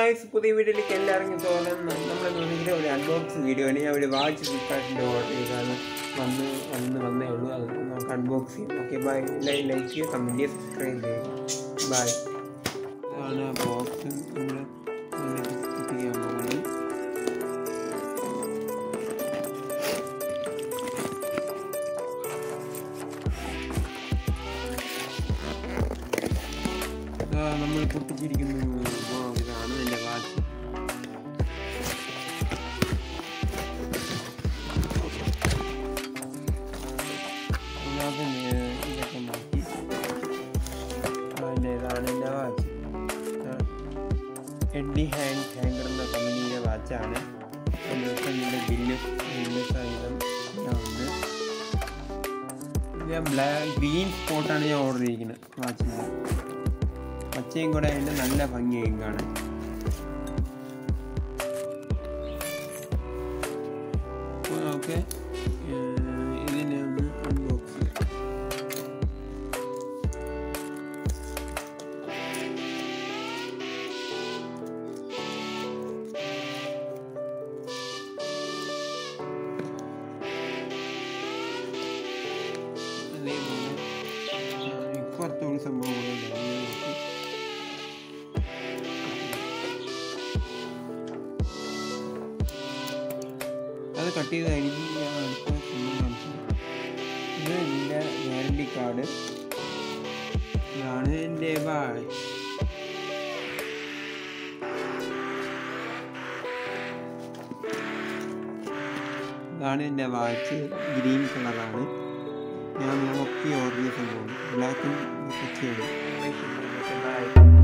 Guys പുതിയ വീഡിയോയിലേക്ക് എല്ലാവർക്കും സ്വാഗതം നമ്മൾ നോക്കിയിട്ട് ഒരു അൺബോക്സ് വീഡിയോ ആണ് ഞാൻ ഒരു വാച്ച് ഫ്ലിപ്കാർട്ടിൻ്റെ ഓർഡർ ചെയ്താണ് വന്ന് വന്ന് വന്നേ ഉള്ളൂ അത് നമുക്ക് അൺബോക്സ് ചെയ്യാം ഓക്കെ ബൈ ലൈക്ക് ചെയ്യുക കമൻറ്റ് ചെയ്യുക സബ്സ്ക്രൈബ് ചെയ്യുക ബൈ ഇതാണ് ബോക്സ് നമ്മൾ ചെയ്യാൻ പോകുന്നത് ഇതാ നമ്മൾ പൊട്ടിച്ചിരിക്കുന്നു ഓ, ഇതാണ് എൻ്റെ വാച്ച് ഇതിനകത്ത് നേ- ഇതൊക്കെ മാറ്റി അതിൻ്റെ ഇതാണ് എൻ്റെ വാച്ച് എഡ്ഡി ഹാൻഡ് ഹാങ്കർ എന്ന കമ്പനിയുടെ വാച്ചാണ് അതിൻ്റെ ഇതിൻ്റെ ബില്ല് ബില്ല് സഹിതം എല്ലാം ഉണ്ട് ഞാൻ ബ്ലാക്ക് ഗ്രീൻ സ്പോട്ടാണ് ഞാൻ ഓർഡർ ചെയ്തിരിക്കുന്നത് വാച്ചിൻ്റെ പച്ചയും കൂടെ അതിൻ്റെ നല്ല ഭംഗിയായും കാണാൻ ഓക്കെ ഇതിനെ ഒന്ന് അൺബോക്സ് ചെയ്യാം അതേപോലെ ഇപ്പുറത്തൊരു സംഭവം കൂടെ ഉണ്ട്. അത് നോക്കി. അത് കട്ട് ചെയ്ത് കഴിഞ്ഞ് ഞാൻ അടുത്ത സംഭവം കാണിച്ചു ഇത് എൻ്റെ ഗ്യാരണ്ടി കാർഡ് ഇതാണ് എൻ്റെ ബായ് ഇതാണ് എൻ്റെ വാച്ച് ഗ്രീൻ കളറാണ് ഞാൻ നോക്കി ഓർഡർ ചെയ്ത സംഭവം ബ്ലാക്കും പച്ചയാണ് ബൈ